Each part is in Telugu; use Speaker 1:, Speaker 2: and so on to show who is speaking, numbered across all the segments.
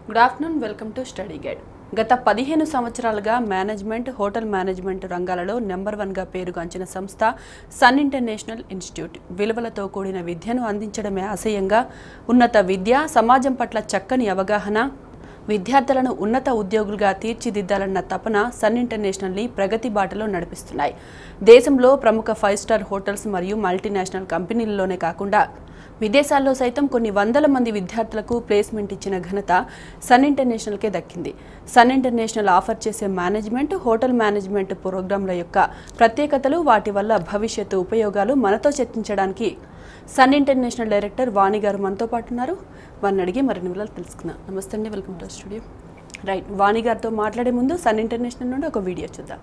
Speaker 1: Good afternoon welcome to study guide గత పదిహేను సంవత్సరాలుగా మేనేజ్మెంట్ హోటల్ మేనేజ్మెంట్ రంగాలలో నెంబర్ వన్గా పేరుగాంచిన సంస్థ సన్ ఇంటర్నేషనల్ ఇన్స్టిట్యూట్ విలువలతో కూడిన విద్యను అందించడమే ఆశయంగా ఉన్నత విద్య సమాజం పట్ల చక్కని అవగాహన విద్యార్థులను ఉన్నత ఉద్యోగులుగా తీర్చిదిద్దాలన్న తపన సన్ ఇంటర్నేషనల్ని ప్రగతి బాటలో నడిపిస్తున్నాయి దేశంలో ప్రముఖ ఫైవ్ స్టార్ హోటల్స్ మరియు మల్టీనేషనల్ కంపెనీలలోనే కాకుండా విదేశాల్లో సైతం కొన్ని వందల మంది విద్యార్థులకు ప్లేస్మెంట్ ఇచ్చిన ఘనత సన్ ఇంటర్నేషనల్కే దక్కింది సన్ ఇంటర్నేషనల్ ఆఫర్ చేసే మేనేజ్మెంట్ హోటల్ మేనేజ్మెంట్ ప్రోగ్రాంల యొక్క ప్రత్యేకతలు వాటి వల్ల భవిష్యత్తు ఉపయోగాలు మనతో చర్చించడానికి సన్ ఇంటర్నేషనల్ డైరెక్టర్ వాణి గారు మనతో పాటు ఉన్నారు వారిని అడిగి మరిన్ని వివరాలు తెలుసుకుందాం నమస్తే అండి welcome to studio right Vani గారితో మాట్లాడే ముందు సన్ ఇంటర్నేషనల్ నుండి ఒక వీడియో చూద్దాం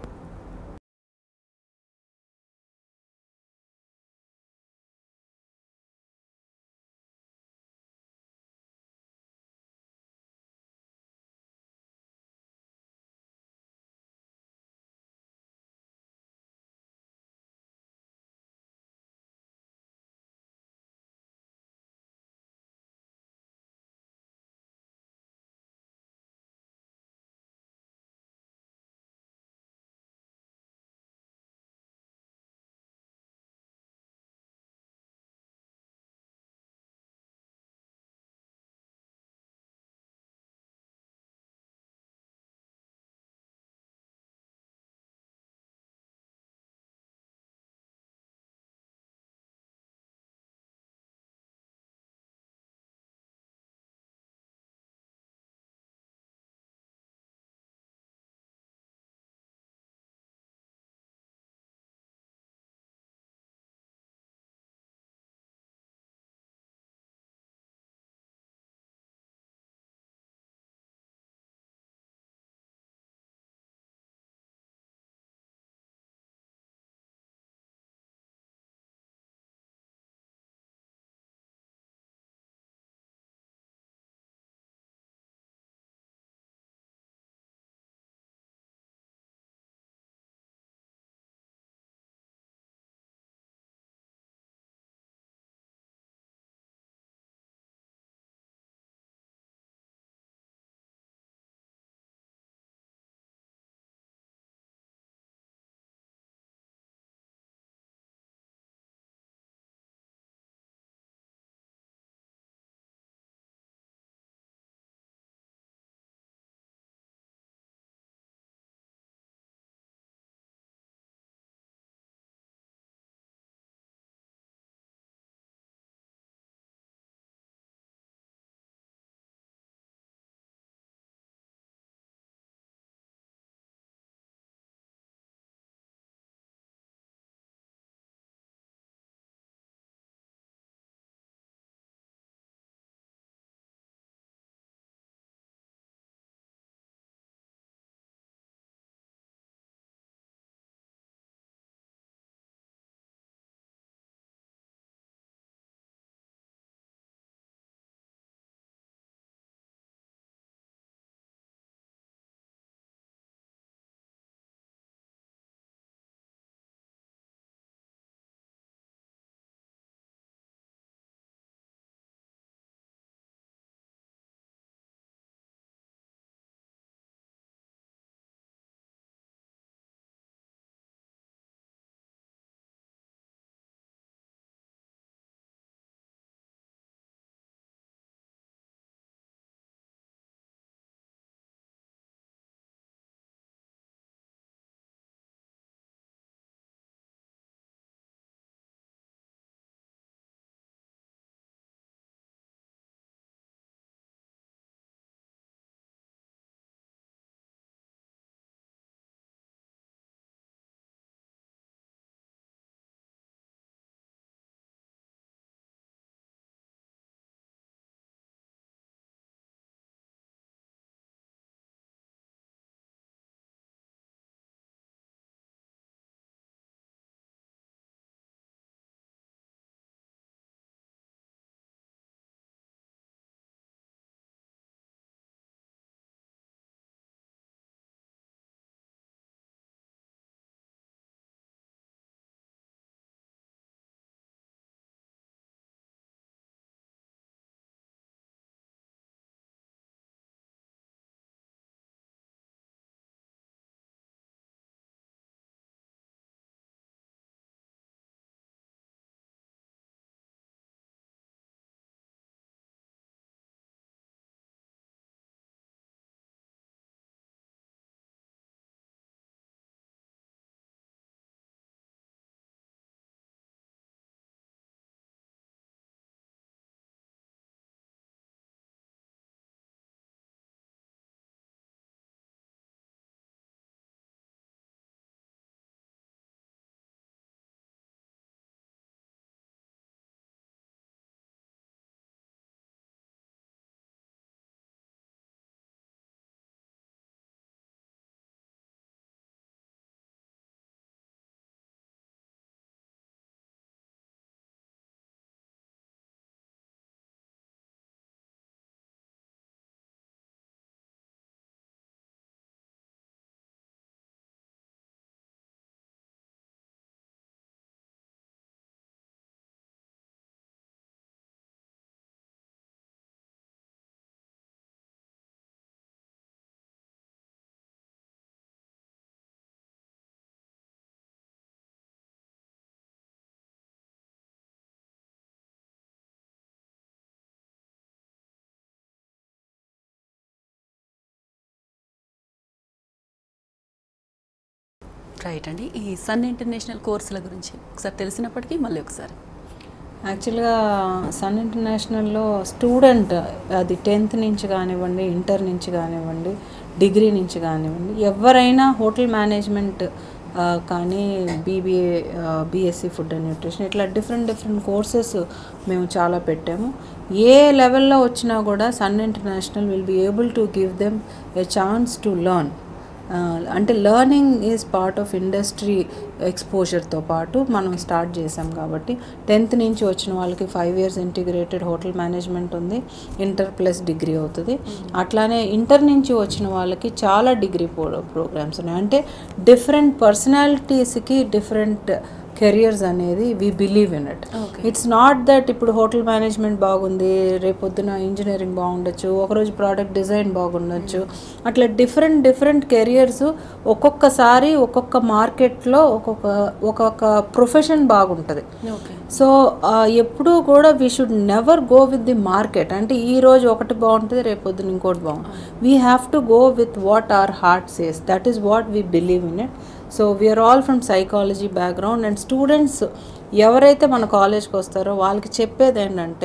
Speaker 1: రైట్ అండి ఈ సన్ ఇంటర్నేషనల్ కోర్సుల గురించి ఒకసారి తెలిసినప్పటికీ మళ్ళీ ఒకసారి
Speaker 2: యాక్చువల్గా సన్ ఇంటర్నేషనల్లో స్టూడెంట్ అది టెన్త్ నుంచి కానివ్వండి ఇంటర్ నుంచి కానివ్వండి డిగ్రీ నుంచి కానివ్వండి ఎవరైనా హోటల్ మేనేజ్మెంట్ ఆ, కానీ BBA BSc food and nutrition ఇట్లా డిఫరెంట్ డిఫరెంట్ కోర్సెస్ మేము చాలా పెట్టాము ఏ లెవెల్లో వచ్చినా కూడా Sun International will be able to give them a chance to learn ఆ, అంటే learning is part of industry ఎక్స్పోజర్తో పాటు మనం స్టార్ట్ చేసాం కాబట్టి టెన్త్ నుంచి వచ్చిన వాళ్ళకి five years integrated hotel management ఉంది ఇంటర్ ప్లస్ డిగ్రీ అవుతుంది అట్లానే ఇంటర్ నుంచి వచ్చిన వాళ్ళకి చాలా డిగ్రీ ప్రోగ్రామ్స్ ఉన్నాయి అంటే డిఫరెంట్ పర్సనాలిటీస్కి డిఫరెంట్ కెరియర్స్ అనేది we believe in it
Speaker 1: Okay.
Speaker 2: It's not that ఇప్పుడు హోటల్ మేనేజ్మెంట్ బాగుంది రేపొద్దున ఇంజనీరింగ్ బాగుండొచ్చు ఒకరోజు ప్రోడక్ట్ డిజైన్ బాగుండొచ్చు అట్లా డిఫరెంట్ డిఫరెంట్ కెరియర్స్ ఒక్కొక్కసారి ఒక్కొక్క మార్కెట్లో ఒక్కొక్క ఒక్కొక్క ప్రొఫెషన్ బాగుంటుంది
Speaker 1: ఓకే
Speaker 2: సో ఎప్పుడూ కూడా we should never go with the market అంటే ఈ రోజు ఒకటి బాగుంటుంది రేపు పొద్దున ఇంకోటి బాగుంటుంది we have to go with what are heart says that is what we believe in it so we are all from psychology background and students ఎవరైతే మన కాలేజ్కి వస్తారో వాళ్ళకి చెప్పేది ఏంటంటే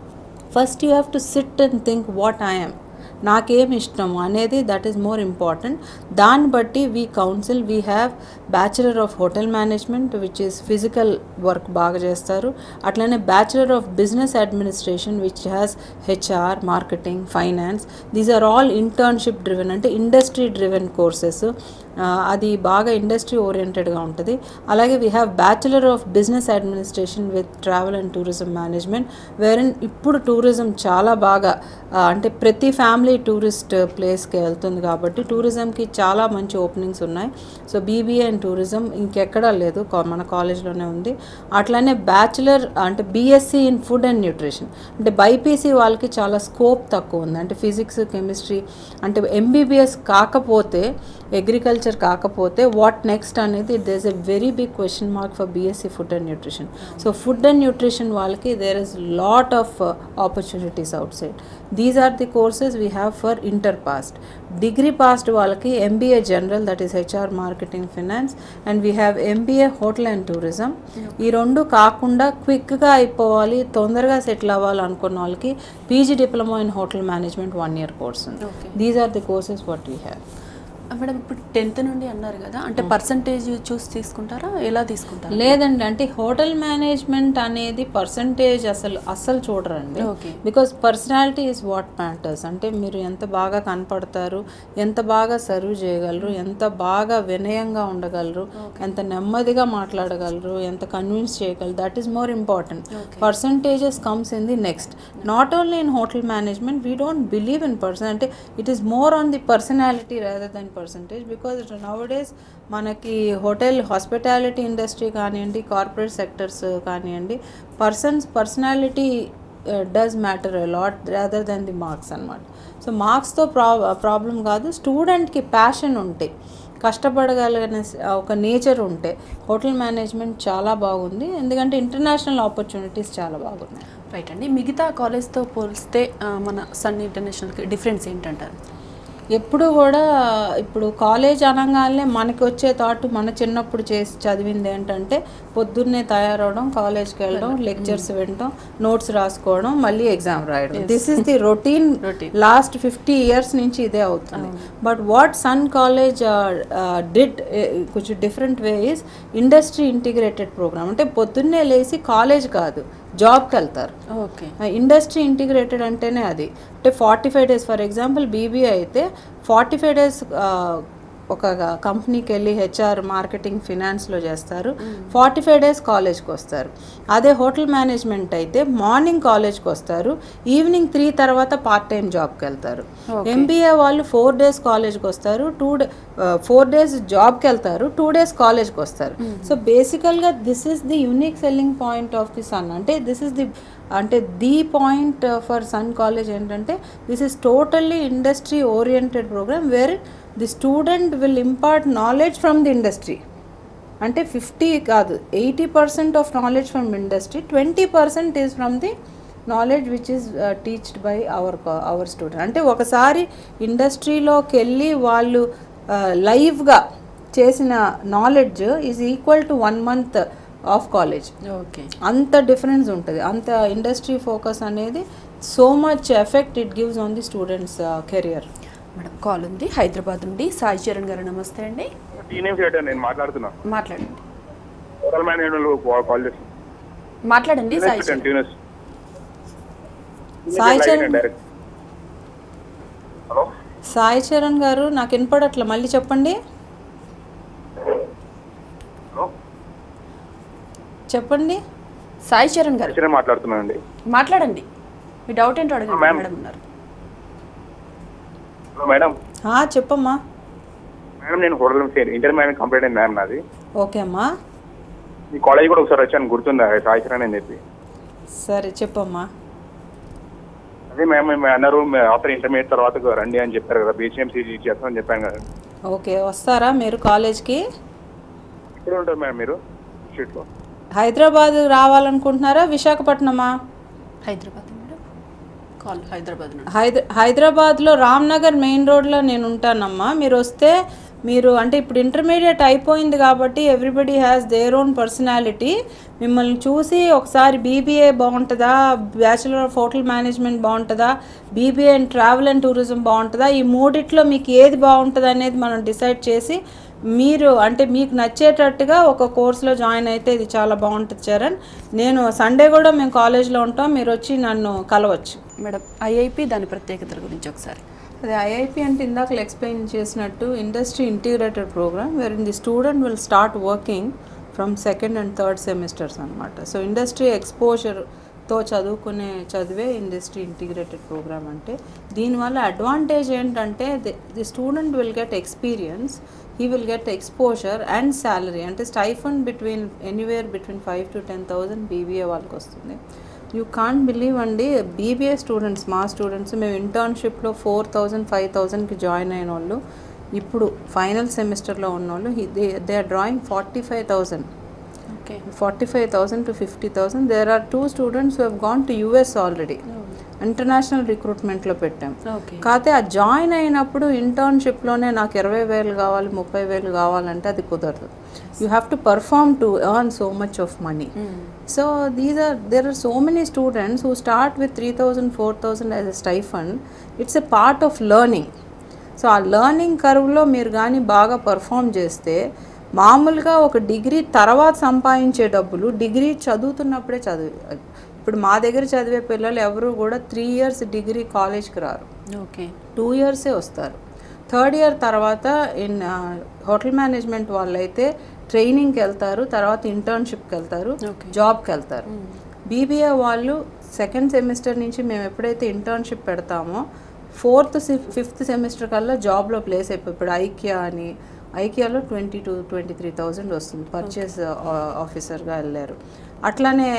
Speaker 2: first you have to sit and think what I'm నాకేం ఇష్టం అనేది దట్ ఈస్ మోర్ ఇంపార్టెంట్ దాన్ని బట్టి we council we have bachelor of hotel management which is physical work బాగా చేస్తారు అట్లనే bachelor of business administration which has HR marketing finance these are all internship driven అంటే ఇండస్ట్రీ డ్రివెన్ కోర్సెస్ అది బాగా ఇండస్ట్రీ ఓరియంటెడ్గా ఉంటుంది అలాగే we have bachelor of business administration with travel and tourism management వేరెన్ ఇప్పుడు టూరిజం చాలా బాగా ఆ, అంటే ప్రతి ఫ్యామిలీ టూరిస్ట్ ప్లేస్కి వెళ్తుంది కాబట్టి టూరిజంకి చాలా మంచి ఓపెనింగ్స్ ఉన్నాయి సో బీబీఏ అండ్ టూరిజం ఇంకెక్కడా లేదు కా- మన కాలేజ్లోనే ఉంది అట్లానే బ్యాచులర్ అంటే BSc in food and nutrition అంటే బైపీసీ వాళ్ళకి చాలా స్కోప్ తక్కువ ఉంది అంటే ఫిజిక్స్ కెమిస్ట్రీ అంటే ఎంబీబీఎస్ కాకపోతే అగ్రికల్చర్ కాకపోతే వాట్ నెక్స్ట్ అనేది there is a very big question mark for BSc food and nutrition so food and nutrition వాళ్ళకి there is lot of opportunities outside these are the courses we have for inter passed degree passed వాళ్ళకి MBA general that is HR marketing finance and we have MBA hotel and tourism ఈ రెండు కాకుండా క్విక్గా అయిపోవాలి తొందరగా సెటిల్ అవ్వాలి అనుకున్న వాళ్ళకి PG diploma in hotel management one year course ఉంది
Speaker 1: okay
Speaker 2: these are the courses what we have
Speaker 1: madam ఇప్పుడు టెన్త్ నుండి అన్నారు కదా అంటే పర్సంటేజ్ చూసి తీసుకుంటారా ఎలా తీసుకుంటారా
Speaker 2: లేదండి అంటే హోటల్ మేనేజ్మెంట్ అనేది పర్సంటేజ్ అసలు అస్సలు చూడరండి
Speaker 1: okay
Speaker 2: because personality is what matters అంటే మీరు ఎంత బాగా కనపడతారు ఎంత బాగా సర్వ్ చేయగలరు ఎంత బాగా వినయంగా ఉండగలరు ఎంత నెమ్మదిగా మాట్లాడగలరు ఎంత కన్విన్స్ చేయగలరు that is more important percentages comes in the next not only in hotel management we don't believe in person అంటే it is more on the personality rather than percentage because nowadays మనకి హోటల్ హాస్పిటాలిటీ ఇండస్ట్రీ కానివ్వండి కార్పొరేట్ సెక్టర్స్ కానివ్వండి persons personality does matter lot rather than the marks అనమాట సో మార్క్స్తో ప్రా ప్రాబ్లం కాదు స్టూడెంట్కి ప్యాషన్ ఉంటే కష్టపడగలిగిన స- ఒక నేచర్ ఉంటే హోటల్ మేనేజ్మెంట్ చాలా బాగుంది ఎందుకంటే ఇంటర్నేషనల్ ఆపర్చునిటీస్ చాలా బాగున్నాయి
Speaker 1: రైట్ అండి మిగతా కాలేజ్తో పోలిస్తే ఆ, మన సన్ ఇంటర్నేషనల్కి డిఫరెన్స్ ఏంటంటారు
Speaker 2: ఎప్పుడు కూడా ఇప్పుడు కాలేజ్ అనగానే మనకి వచ్చే థాట్ మన చిన్నప్పుడు చేసి చదివింది ఏంటంటే పొద్దున్నే తయారవడం కాలేజ్కి వెళ్ళడం లెక్చర్స్ వినడం నోట్స్ రాసుకోవడం మళ్ళీ ఎగ్జామ్ రాయడం this is the routine
Speaker 1: Routine.
Speaker 2: Last fifty years నుంచి ఇదే అవుతుంది but what Sun college did కొంచెం different way is industry integrated program అంటే పొద్దున్నే లేచి కాలేజ్ కాదు జాబ్కి వెళ్తారు
Speaker 1: ఓకే
Speaker 2: ఇండస్ట్రీ ఇంటిగ్రేటెడ్ అంటేనే అది అంటే forty five days for example BBI అయితే ఫార్టీ ఫైవ్ డేస్ ఒక కంపెనీకి వెళ్ళి హెచ్ఆర్ మార్కెటింగ్ ఫినాన్స్లో చేస్తారు ఫార్టీ ఫైవ్ డేస్ కాలేజ్కి వస్తారు అదే హోటల్ మేనేజ్మెంట్ అయితే మార్నింగ్ కాలేజ్కి వస్తారు ఈవినింగ్ త్రీ తర్వాత పార్ట్ టైం జాబ్కి వెళ్తారు ఎంబీఏ వాళ్ళు ఫోర్ డేస్ కాలేజ్కి వస్తారు టూ డే ఫోర్ డేస్ జాబ్కి వెళ్తారు టూ డేస్ కాలేజ్కి వస్తారు సో బేసికల్గా this is the unique selling point of the Sun అంటే దిస్ ఇస్ ది అంటే the point for Sun college ఏంటంటే this is totally industry oriented program where the student will impart knowledge from the industry అంటే ఫిఫ్టీ కాదు eighty percent of knowledge from industry twenty percent is from the knowledge which is teached by our our student అంటే ఒకసారి ఇండస్ట్రీలోకి వెళ్ళి వాళ్ళు లైవ్గా చేసిన knowledge is equal to one month of college
Speaker 1: okay
Speaker 2: అంత డిఫరెన్స్ ఉంటుంది అంత ఇండస్ట్రీ ఫోకస్ అనేది so much effect it gives on the students career
Speaker 1: madam call ఉంది హైదరాబాద్ నుండి సాయి చరణ్ గారు నమస్తే అండి
Speaker 3: టీనేమ్ చేయటం నేను మాట్లాడుతున్నా
Speaker 1: మాట్లాడండి
Speaker 3: ఓవరాల్ మేనేజ్మెంట్ కాల్ చేసి
Speaker 1: మాట్లాడండి సాయి చరణ్
Speaker 3: ట్యూనస్
Speaker 2: సాయి చరణ్
Speaker 3: డైరెక్ట్ హలో
Speaker 2: సాయి చరణ్ గారు నాకు వినపడట్ల మళ్ళీ చెప్పండి
Speaker 3: హలో
Speaker 2: చెప్పండి
Speaker 1: సాయి చరణ్ గారు
Speaker 3: సరే మాట్లాడుతున్నాను అండి
Speaker 1: మాట్లాడండి మీ డౌట్ ఏంటో అడగండి
Speaker 3: Ma'am.
Speaker 1: మేడం ఉన్నారు
Speaker 3: హలో మేడం
Speaker 2: ఆ, చెప్పమ్మా
Speaker 3: మేడం నేను హోటల్ ఇంటర్ మేనేజ్ కంప్లీట్ అయింది మ్యామ్ నాది
Speaker 2: ఓకే అమ్మా
Speaker 3: మీ కాలేజ్ కూడా ఒకసారి వచ్చాను గుర్తుందా సాయిశ్వరన్ అని చెప్పి
Speaker 2: సరే చెప్పమ్మా
Speaker 3: అదే మ్యామ్ మేము అన్నారు ఆఫ్టర్ ఇంటర్మీడియట్ తర్వాత రండి అని చెప్పారు కదా బీసీఎంసీ చేస్తామని చెప్పాను కదా
Speaker 2: ఓకే వస్తారా మీరు కాలేజ్కి
Speaker 3: ఎక్కడ ఉంటారు మేడం మీరు స్ట్రీట్లో
Speaker 2: హైదరాబాద్ రావాలనుకుంటున్నారా విశాఖపట్నమా
Speaker 1: హైదరాబాద్ మేడం కాల్ హైదరాబాద్ నుండి
Speaker 2: హైద హైదరాబాద్లో రామ్నగర్ మెయిన్ రోడ్లో నేను ఉంటానమ్మా మీరు వస్తే మీరు అంటే ఇప్పుడు ఇంటర్మీడియట్ అయిపోయింది కాబట్టి everybody has their own personality మిమ్మల్ని చూసి ఒకసారి బీబీఏ బాగుంటుందా బ్యాచులర్ ఆఫ్ హోటల్ మేనేజ్మెంట్ బాగుంటుందా BBA and travel and tourism బాగుంటుందా ఈ మూడిట్లో మీకు ఏది బాగుంటుంది అనేది మనం డిసైడ్ చేసి మీరు అంటే మీకు నచ్చేటట్టుగా ఒక కోర్సులో జాయిన్ అయితే ఇది చాలా బాగుంటుంది చరణ్ నేను సండే కూడా మేము కాలేజ్లో ఉంటాం మీరు వచ్చి నన్ను కలవచ్చు
Speaker 1: మేడం ఐఐపి దాని ప్రత్యేకతల గురించి ఒకసారి
Speaker 2: అదే ఐఐపి అంటే ఇందాక ఎక్స్ప్లెయిన్ చేసినట్టు industry integrated program where in the student will start working from second and third semesters అనమాట సో ఇండస్ట్రీ ఎక్స్పోజర్తో చదువుకునే చదివే ఇండస్ట్రీ ఇంటిగ్రేటెడ్ ప్రోగ్రామ్ అంటే దీనివల్ల అడ్వాంటేజ్ ఏంటంటే the student will get experience he will get exposure and salary అంటే stipend between anywhere between five to ten thousand BBA వాళ్ళకి వస్తుంది యూ కాంట్ బిలీవ్ అండి బీబీఏ స్టూడెంట్స్ మా స్టూడెంట్స్ మేము ఇంటర్న్షిప్లో ఫోర్ థౌజండ్ ఫైవ్ థౌజండ్కి జాయిన్ అయిన వాళ్ళు ఇప్పుడు ఫైనల్ సెమిస్టర్లో ఉన్న వాళ్ళు they they are drawing forty five thousand
Speaker 1: okay
Speaker 2: forty five thousand to fifty thousand there are two students who have gone to US already international రిక్రూట్మెంట్లో పెట్టాం
Speaker 1: ఓకే
Speaker 2: కాకపోతే ఆ జాయిన్ అయినప్పుడు ఇంటర్న్షిప్లోనే నాకు ఇరవై వేలు కావాలి ముప్పై వేలు కావాలంటే అది కుదరదు you have to perform to earn so much of money so these are there are so many students who start with three thousand four thousand as a stipend it's a part of learning so uh learning కర్వ్లో మీరు కానీ బాగా పర్ఫామ్ చేస్తే మామూలుగా ఒక డిగ్రీ తర్వాత సంపాదించే డబ్బులు డిగ్రీ చదువుతున్నప్పుడే చదివి ఇప్పుడు మా దగ్గర చదివే పిల్లలు ఎవరు కూడా త్రీ ఇయర్స్ డిగ్రీ కాలేజ్కి రారు
Speaker 1: ఓకే
Speaker 2: టూ ఇయర్సే వస్తారు థర్డ్ ఇయర్ తర్వాత ఇన్ హోటల్ మేనేజ్మెంట్ వాళ్ళైతే ట్రైనింగ్కి వెళ్తారు తర్వాత ఇంటర్న్షిప్కి వెళ్తారు
Speaker 1: Okay.
Speaker 2: జాబ్కి వెళ్తారు బీబీఏ వాళ్ళు సెకండ్ సెమిస్టర్ నుంచి మేము ఎప్పుడైతే ఇంటర్న్షిప్ పెడతామో ఫోర్త్ ఫిఫ్త్ సెమిస్టర్ కల్లా జాబ్లో ప్లేస్ అయిపోయి ఇప్పుడు ఐకియా అని ఐకియాలో twenty two twenty three thousand వస్తుంది పర్చేస్ ఆఫీసర్గా వెళ్ళారు అట్లానే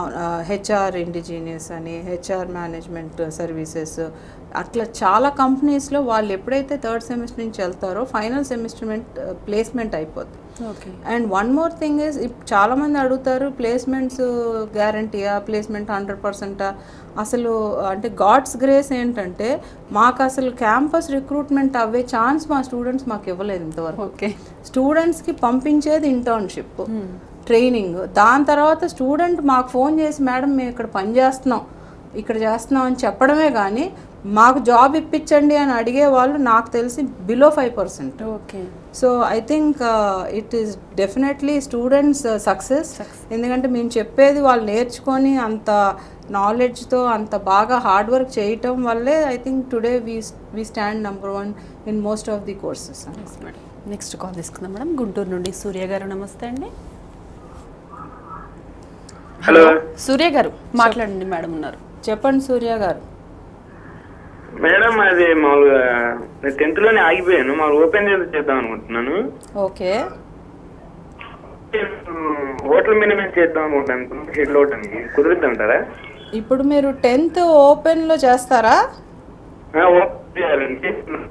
Speaker 2: హెచ్ఆర్ ఇండిజీనియస్ అని హెచ్ఆర్ మేనేజ్మెంట్ సర్వీసెస్ అట్లా చాలా కంపెనీస్లో వాళ్ళు ఎప్పుడైతే థర్డ్ సెమిస్టర్ నుంచి వెళ్తారో ఫైనల్ సెమిస్టర్మెంట్ ప్లేస్మెంట్ అయిపోద్ది
Speaker 1: okay
Speaker 2: and one more thing is చాలామంది అడుగుతారు ప్లేస్మెంట్స్ గ్యారంటీయా ప్లేస్మెంట్ హండ్రెడ్ పర్సెంటా అసలు అంటే గాడ్స్ గ్రేస్ ఏంటంటే మాకు అసలు క్యాంపస్ రిక్రూట్మెంట్ అవ్వే ఛాన్స్ మా స్టూడెంట్స్ మాకు ఇవ్వలేదు ఇంతవరకు
Speaker 1: ఓకే
Speaker 2: స్టూడెంట్స్కి పంపించేది ఇంటర్న్షిప్ ట్రైనింగ్ దాని తర్వాత స్టూడెంట్ మాకు ఫోన్ చేసి మేడం మేము ఇక్కడ పని చేస్తున్నాం ఇక్కడ చేస్తున్నాం అని చెప్పడమే కానీ మాకు జాబ్ ఇప్పించండి అని అడిగే వాళ్ళు నాకు తెలిసి below five percent
Speaker 1: okay
Speaker 2: so I think it is definitely students success ఎందుకంటే మేము చెప్పేది వాళ్ళు నేర్చుకొని అంత నాలెడ్జ్తో అంత బాగా హార్డ్ వర్క్ చేయటం వల్లే I think today we we stand number one in most of the courses
Speaker 1: madam next call తీసుకుందాం మేడం గుంటూరు నుండి సూర్య గారు నమస్తే అండి
Speaker 4: హలో
Speaker 1: సూర్య గారు మాట్లాడండి మేడం ఉన్నారు
Speaker 2: చెప్పండి సూర్య గారు
Speaker 4: మేడం అది మామూలుగా నేను టెన్త్ లోనే ఆగిపోయాను మామూలు ఓపెన్ చేద్దాం అనుకుంటున్నాను
Speaker 2: ఓకే
Speaker 4: హోటల్ మేనేజ్మెంట్ చేద్దాం అనుకుంటాను షెడ్యూల్ అవటానికి కుదురుద్దాం అంటారా
Speaker 2: ఇప్పుడు మీరు టెన్త్ ఓపెన్లో చేస్తారా
Speaker 4: ఆ, ఓపెన్ చేయాలండి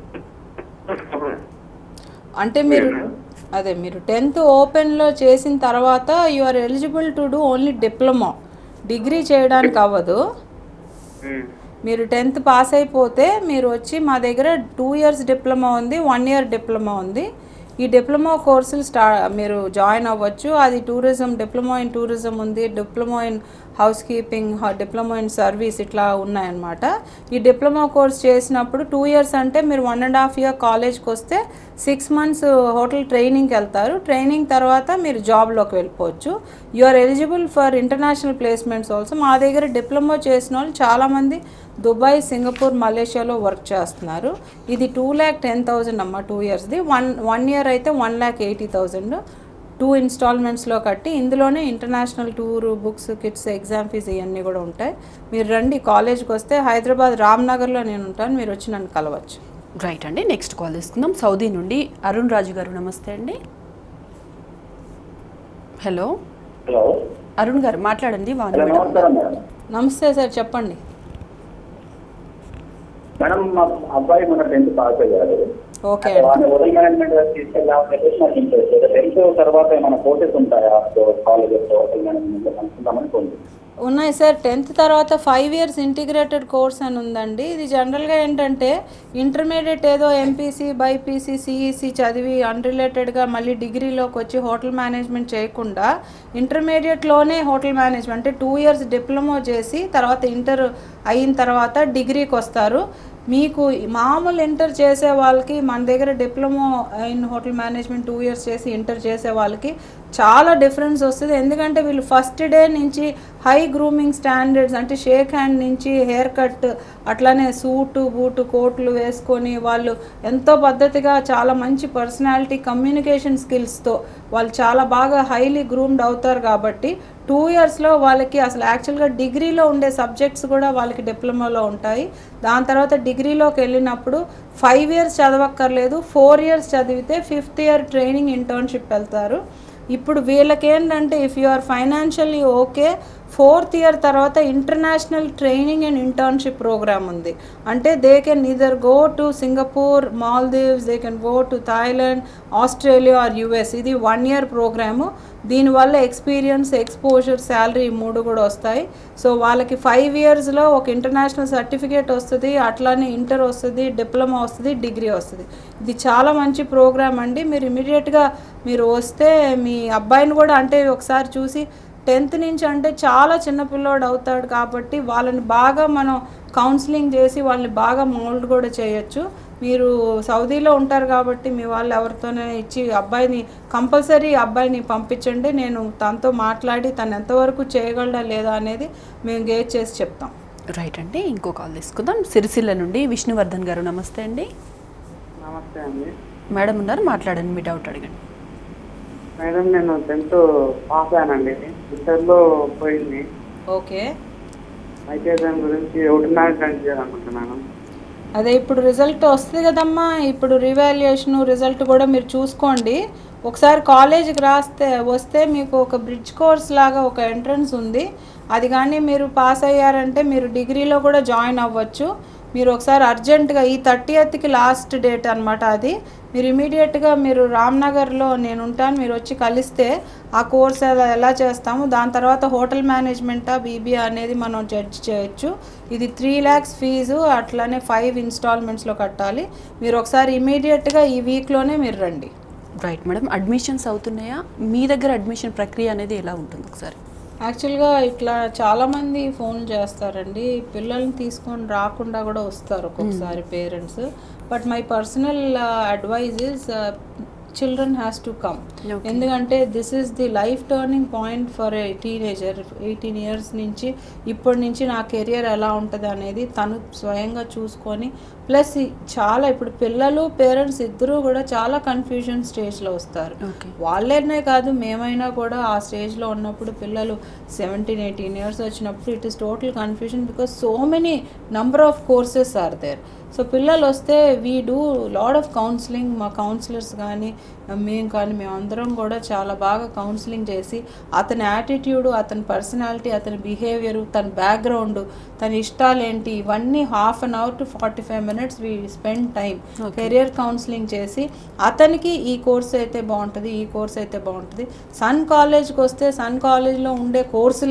Speaker 2: అంటే మీరు అదే మీరు టెన్త్ ఓపెన్లో చేసిన తర్వాత you are eligible to do only diploma degree చేయడానికి అవ్వదు
Speaker 4: ఉమ్.
Speaker 2: మీరు టెన్త్ పాస్ అయిపోతే మీరు వచ్చి మా దగ్గర టూ ఇయర్స్ డిప్లొమా ఉంది వన్ ఇయర్ డిప్లొమా ఉంది ఈ డిప్లొమా కోర్సులు స్టా మీరు జాయిన్ అవ్వచ్చు అది టూరిజం డిప్లొమా ఇన్ టూరిజం ఉంది diploma in house keeping diploma in service ఇట్లా ఉన్నాయన్నమాట ఈ డిప్లొమా కోర్స్ చేసినప్పుడు టూ ఇయర్స్ అంటే మీరు వన్ అండ్ హాఫ్ ఇయర్ కాలేజ్కి వస్తే సిక్స్ మంత్స్ హోటల్ ట్రైనింగ్కి వెళ్తారు ట్రైనింగ్ తర్వాత మీరు జాబ్లోకి వెళ్ళిపోవచ్చు you are eligible for international placements also మా దగ్గర డిప్లొమా చేసిన వాళ్ళు చాలామంది దుబాయ్ సింగపూర్ మలేషియాలో వర్క్ చేస్తున్నారు ఇది టూ ల్యాక్ టెన్ థౌజండ్ అమ్మ టూ ఇయర్స్ది వన్ వన్ ఇయర్ అయితే one lakh eighty thousand two ఇన్స్టాల్మెంట్స్లో కట్టి ఇందులోనే international tour books kits exam fees ఇవన్నీ కూడా ఉంటాయి మీరు రండి కాలేజ్కి వస్తే హైదరాబాద్ రామ్నగర్లో నేను ఉంటాను మీరు వచ్చి నన్ను కలవచ్చు
Speaker 1: రైట్ అండి నెక్స్ట్ కాల్ తీసుకుందాం సౌదీ నుండి అరుణ్ రాజు గారు నమస్తే అండి హలో
Speaker 5: హలో
Speaker 1: అరుణ్ గారు మాట్లాడండి వాణి
Speaker 5: హలో
Speaker 1: మేడం
Speaker 5: నమస్కారం మేడం
Speaker 2: నమస్తే సార్ చెప్పండి
Speaker 5: మేడం మా అబ్బాయి మన టెన్త్ పాస్ అయ్యాడు
Speaker 2: ఓకే
Speaker 5: వాడిని హోటల్ మేనేజ్మెంట్ తీసుకెళ్ళామని చెప్పేసి నాకు ఇంట్రెస్ట్ టెన్త్ తర్వాత ఏమైనా కోర్సెస్ ఉంటాయా కాలేజెస్ హోటల్ మేనేజ్మెంట్ అనుకుందామని ఫోన్ చేశాను.
Speaker 2: ఉన్నాయి సార్ టెన్త్ తర్వాత ఫైవ్ ఇయర్స్ ఇంటిగ్రేటెడ్ కోర్స్ అని ఉందండి ఇది జనరల్గా ఏంటంటే ఇంటర్మీడియట్ ఏదో ఎంపీసీ బైపీసీ సిఈసి చదివి అన్రిలేటెడ్గా మళ్ళీ డిగ్రీలోకి వచ్చి హోటల్ మేనేజ్మెంట్ చేయకుండా ఇంటర్మీడియట్లోనే హోటల్ మేనేజ్మెంట్ అంటే టూ ఇయర్స్ డిప్లొమా చేసి తర్వాత ఇంటర్ అయిన తర్వాత డిగ్రీకి వస్తారు మీకు మామూలు ఇంటర్ చేసే వాళ్ళకి మన దగ్గర diploma in hotel management two years చేసి ఇంటర్ చేసే వాళ్ళకి చాలా డిఫరెన్స్ వస్తుంది ఎందుకంటే వీళ్ళు ఫస్ట్ డే నుంచి హై గ్రూమింగ్ స్టాండర్డ్స్ అంటే షేక్ హ్యాండ్ నుంచి హెయిర్ కట్ అట్లానే సూటు బూటు కోట్లు వేసుకొని వాళ్ళు ఎంతో పద్ధతిగా చాలా మంచి పర్సనాలిటీ కమ్యూనికేషన్ స్కిల్స్తో వాళ్ళు చాలా బాగా హైలీ గ్రూమ్డ్ అవుతారు కాబట్టి టూ ఇయర్స్లో వాళ్ళకి అసలు యాక్చువల్గా డిగ్రీలో ఉండే సబ్జెక్ట్స్ కూడా వాళ్ళకి డిప్లొమాలో ఉంటాయి దాని తర్వాత డిగ్రీలోకి వెళ్ళినప్పుడు ఫైవ్ ఇయర్స్ చదవక్కర్లేదు ఫోర్ ఇయర్స్ చదివితే ఫిఫ్త్ ఇయర్ ట్రైనింగ్ ఇంటర్న్షిప్ వెళ్తారు ఇప్పుడు వీళ్ళకి ఏంటంటే if you are financially okay fourth year తర్వాత international training and internship program ఉంది అంటే they can either go to Singapore Maldives they can go to Thailand Australia or US ఇది వన్ ఇయర్ ప్రోగ్రాము దీనివల్ల ఎక్స్పీరియన్స్ ఎక్స్పోజర్ శాలరీ మూడు కూడా వస్తాయి సో వాళ్ళకి ఫైవ్ ఇయర్స్లో ఒక ఇంటర్నేషనల్ సర్టిఫికేట్ వస్తుంది అట్లానే ఇంటర్ వస్తుంది డిప్లొమా వస్తుంది డిగ్రీ వస్తుంది ఇది చాలా మంచి ప్రోగ్రామ్ అండి మీరు ఇమీడియట్గా మీరు వస్తే మీ అబ్బాయిని కూడా అంటే ఒకసారి చూసి టెన్త్ నుంచి అంటే చాలా చిన్న పిల్లోడు అవుతాడు కాబట్టి వాళ్ళని బాగా మనం కౌన్సిలింగ్ చేసి వాళ్ళని బాగా మోల్డ్ కూడా చేయొచ్చు మీరు సౌదీలో ఉంటారు కాబట్టి మీ వాళ్ళు ఎవరితోనే ఇచ్చి అబ్బాయిని కంపల్సరీ అబ్బాయిని పంపించండి నేను తనతో మాట్లాడి తను ఎంతవరకు చేయగలడా లేదా అనేది మేము గేజ్ చేసి చెప్తాం
Speaker 1: రైట్ అండి ఇంకో కాల్ తీసుకుందాం సిరిసిల్ల నుండి విష్ణువర్ధన్ గారు నమస్తే అండి
Speaker 6: నమస్తే అండి
Speaker 1: మేడం ఉన్నారు మాట్లాడండి మీ డౌట్ అడగండి
Speaker 6: మేడం నేను టెన్త్ పాస్ అయ్యానండి ఇంటర్లో పోయింది
Speaker 2: ఓకే
Speaker 6: అయితే దాని గురించి ఒకటి మేనేజ్మెంట్ చేయాలనుకుంటున్నాను
Speaker 2: అదే ఇప్పుడు రిజల్ట్ వస్తుంది కదమ్మా ఇప్పుడు రివాల్యుయేషన్ రిజల్ట్ కూడా మీరు చూసుకోండి ఒకసారి కాలేజీకి రాస్తే వస్తే మీకు ఒక బ్రిడ్జ్ కోర్స్ లాగా ఒక ఎంట్రన్స్ ఉంది అది కానీ మీరు పాస్ అయ్యారంటే మీరు డిగ్రీలో కూడా జాయిన్ అవ్వచ్చు మీరు ఒకసారి అర్జెంటుగా ఈ థర్టీ ఎత్కి లాస్ట్ డేట్ అనమాట అది మీరు ఇమీడియట్గా మీరు రామ్నగర్లో నేను ఉంటాను మీరు వచ్చి కలిస్తే ఆ కోర్స్ ఎలా ఎలా చేస్తాము దాని తర్వాత హోటల్ మేనేజ్మెంటా బీబీఏ అనేది మనం జడ్జ్ చేయొచ్చు ఇది త్రీ ల్యాక్స్ ఫీజు అట్లానే ఫైవ్ ఇన్స్టాల్మెంట్స్లో కట్టాలి మీరు ఒకసారి ఇమీడియట్గా ఈ వీక్లోనే మీరు రండి
Speaker 1: రైట్ మేడం అడ్మిషన్స్ అవుతున్నాయా మీ దగ్గర అడ్మిషన్ ప్రక్రియ అనేది ఎలా ఉంటుంది ఒకసారి
Speaker 2: యాక్చువల్గా ఇట్లా చాలామంది ఫోన్ చేస్తారండి పిల్లల్ని తీసుకొని రాకుండా కూడా వస్తారు ఒక్కొక్కసారి parents but my personal advise is children has to come
Speaker 1: Okay.
Speaker 2: ఎందుకంటే this is the life turning point for a teenager eighteen years నుంచి ఇప్పటి నుంచి నా కెరియర్ ఎలా ఉంటుంది అనేది తను స్వయంగా చూసుకొని ప్లస్ చాలా ఇప్పుడు పిల్లలు పేరెంట్స్ ఇద్దరూ కూడా చాలా కన్ఫ్యూజన్ స్టేజ్లో వస్తారు
Speaker 1: ఓకే
Speaker 2: వాళ్ళేనే కాదు మేమైనా కూడా ఆ స్టేజ్లో ఉన్నప్పుడు పిల్లలు సెవెంటీన్ ఎయిటీన్ ఇయర్స్ వచ్చినప్పుడు it is total confusion because so many number of courses are there so పిల్లలు వస్తే we do lot of counselling మా కౌన్సిలర్స్ కానీ మేము కానీ మేమందరం కూడా చాలా బాగా కౌన్సిలింగ్ చేసి అతని యాటిట్యూడ్ అతని పర్సనాలిటీ అతని బిహేవియర్ తన బ్యాక్గ్రౌండ్ తన ఇష్టాలు ఏంటి ఇవన్నీ half an hour to forty five minutes we spend time career counselling చేసి అతనికి ఈ కోర్స్ అయితే బాగుంటుంది ఈ కోర్స్ అయితే బాగుంటుంది సన్ కాలేజ్కి వస్తే సన్ కాలేజ్లో ఉండే కోర్సులే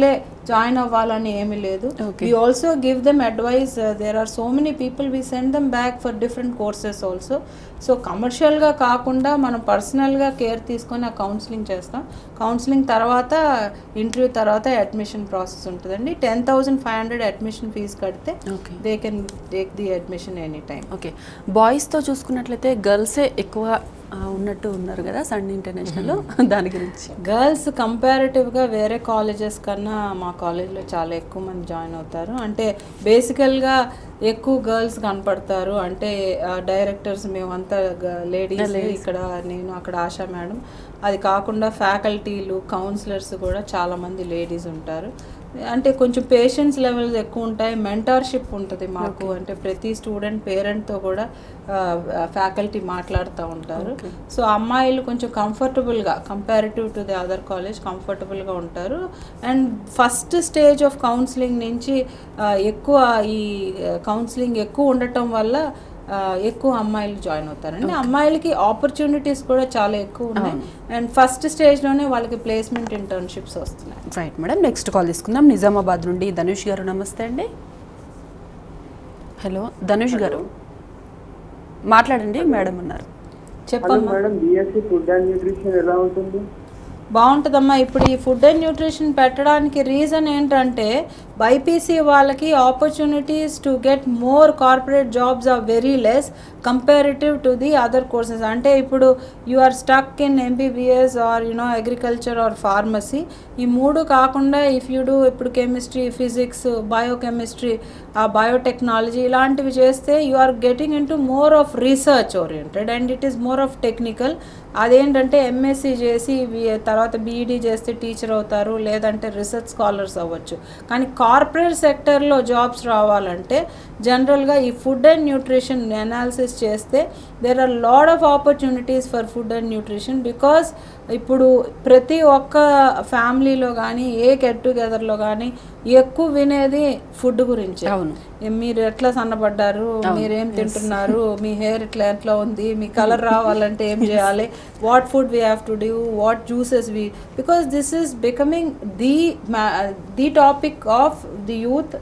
Speaker 2: జాయిన్ అవ్వాలని ఏమీ లేదు
Speaker 1: Okay.
Speaker 2: We also give them advice there are so many people we send them back for different courses also so కమర్షియల్గా కాకుండా మనం పర్సనల్గా కేర్ తీసుకొని ఆ కౌన్సిలింగ్ చేస్తాం కౌన్సిలింగ్ తర్వాత ఇంటర్వ్యూ తర్వాత అడ్మిషన్ ప్రాసెస్ ఉంటుందండి ten thousand five hundred admission fees కడితే
Speaker 1: okay
Speaker 2: they can take the admission any time
Speaker 1: okay బాయ్స్తో చూసుకున్నట్లయితే గర్ల్సే ఎక్కువ ఆ, ఉన్నట్టు ఉన్నారు కదా సన్ ఇంటర్నేషనల్లో దాని గురించి
Speaker 2: గర్ల్స్ కంపారిటివ్గా వేరే కాలేజెస్ కన్నా మా కాలేజ్లో చాలా ఎక్కువ మంది జాయిన్ అవుతారు అంటే బేసికల్గా ఎక్కువ గర్ల్స్ కనపడతారు అంటే డైరెక్టర్స్ మేమంతా లేడీస్ ఇక్కడ నేను అక్కడ ఆశా మేడం అది కాకుండా ఫ్యాకల్టీలు కౌన్సిలర్స్ కూడా చాలామంది లేడీస్ ఉంటారు అంటే కొంచెం పేషెన్స్ లెవెల్స్ ఎక్కువ ఉంటాయి మెంటార్షిప్ ఉంటుంది మాకు అంటే ప్రతి స్టూడెంట్ పేరెంట్తో కూడా ఫ్యాకల్టీ మాట్లాడుతూ ఉంటారు సో అమ్మాయిలు కొంచెం కంఫర్టబుల్గా comparative to the other college కంఫర్టబుల్గా ఉంటారు and first stage of counselling నుంచి ఆ, ఎక్కువ ఈ కౌన్సిలింగ్ ఎక్కువ ఉండటం వల్ల ఆ, ఎక్కువ అమ్మాయిలు జాయిన్ అవుతారండి అమ్మాయిలకి ఆపర్చునిటీస్ కూడా చాలా ఎక్కువ ఉన్నాయి అండ్ ఫస్ట్ స్టేజ్లోనే వాళ్ళకి ప్లేస్మెంట్ ఇంటర్న్షిప్స్ వస్తున్నాయి
Speaker 1: రైట్ మేడం నెక్స్ట్ కాల్ తీసుకుందాం నిజామాబాద్ నుండి ధనుష్ గారు నమస్తే అండి హలో ధనుష్ గారు మాట్లాడండి మేడం ఉన్నారు
Speaker 6: హలో
Speaker 2: చెప్పమ్మా
Speaker 6: madam BSc food and nutrition ఎలా ఉంటుంది
Speaker 2: బాగుంటుందమ్మా ఇప్పుడు ఈ ఫుడ్ అండ్ న్యూట్రిషన్ పెట్టడానికి రీజన్ ఏంటంటే బైపీసీ వాళ్ళకి opportunities to get more corporate jobs are very less comparative to the other courses అంటే ఇప్పుడు you are stuck in MBBS or you know agriculture or pharmacy ఈ మూడు కాకుండా ఇఫ్ యూ డూ ఇప్పుడు కెమిస్ట్రీ ఫిజిక్స్ బయోకెమిస్ట్రీ ఆ బయోటెక్నాలజీ ఇలాంటివి చేస్తే you are getting in to more of research oriented and it is more of technical అదేంటంటే ఎంఎస్సి చేసి వి- తర్వాత బీఈడీ చేస్తే టీచర్ అవుతారు లేదంటే రీసెర్చ్ స్కాలర్స్ అవ్వచ్చు కానీ కార్పొరేట్ సెక్టర్లో జాబ్స్ రావాలంటే జనరల్గా ఈ ఫుడ్ అండ్ న్యూట్రిషన్ అనాలిసిస్ చేస్తే there are lot of opportunities for food and nutrition because ఇప్పుడు ప్రతి ఒక్క ఫ్యామిలీలో కానీ ఏ గెట్ టుగెదర్లో కానీ ఎక్కువ వినేది ఫుడ్ గురించి
Speaker 1: అవును.
Speaker 2: మీరు ఎట్లా సన్నబడ్డారు మీరేం తింటున్నారు మీ హెయిర్ ఇట్లా ఎట్లా ఉంది మీ కలర్ రావాలంటే ఏం చేయాలి what food we have to do what juices we because this is becoming the the topic of the youth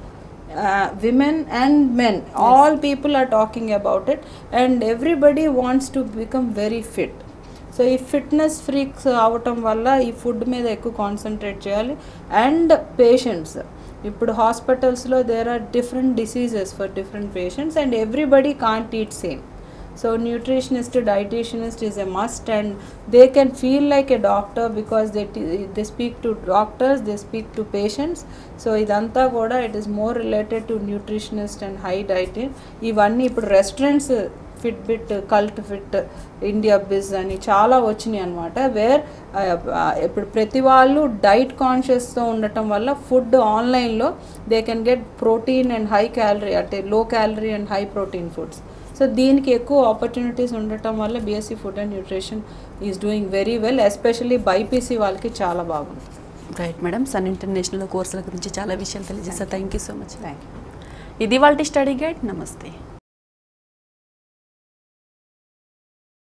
Speaker 2: women and men all people are talking about it and everybody wants to become very fit so ఈ ఫిట్నెస్ ఫ్రీక్స్ అవటం వల్ల ఈ ఫుడ్ మీద ఎక్కువ కాన్సన్ట్రేట్ చేయాలి అండ్ పేషెంట్స్ ఇప్పుడు హాస్పిటల్స్లో there are different diseases for different patients and everybody can't eat same so nutritionist dietitianist is a must and they can feel like a doctor because they they speak to doctors they speak to patients so ఇదంతా కూడా it is more related to nutritionist and high dieting ఇవన్నీ ఇప్పుడు restaurants Fitbit Cult fit India బిజ్ అని చాలా వచ్చినాయి అనమాట వేర్ ఇప్పుడు ప్రతి వాళ్ళు డైట్ కాన్షియస్తో ఉండటం వల్ల ఫుడ్ ఆన్లైన్లో they can get protein and high calorie అంటే low calorie and high protein foods so దీనికి ఎక్కువ ఆపర్చునిటీస్ ఉండటం వల్ల BSc food and nutrition is doing very well especially BiPC వాళ్ళకి చాలా బాగుంది
Speaker 1: రైట్ మేడం సన్ ఇంటర్నేషనల్ కోర్సుల గురించి చాలా విషయాలు తెలియజేస్తారు thank you so much
Speaker 2: thank you
Speaker 1: ఇది వాళ్ళ స్టడీ గైడ్ నమస్తే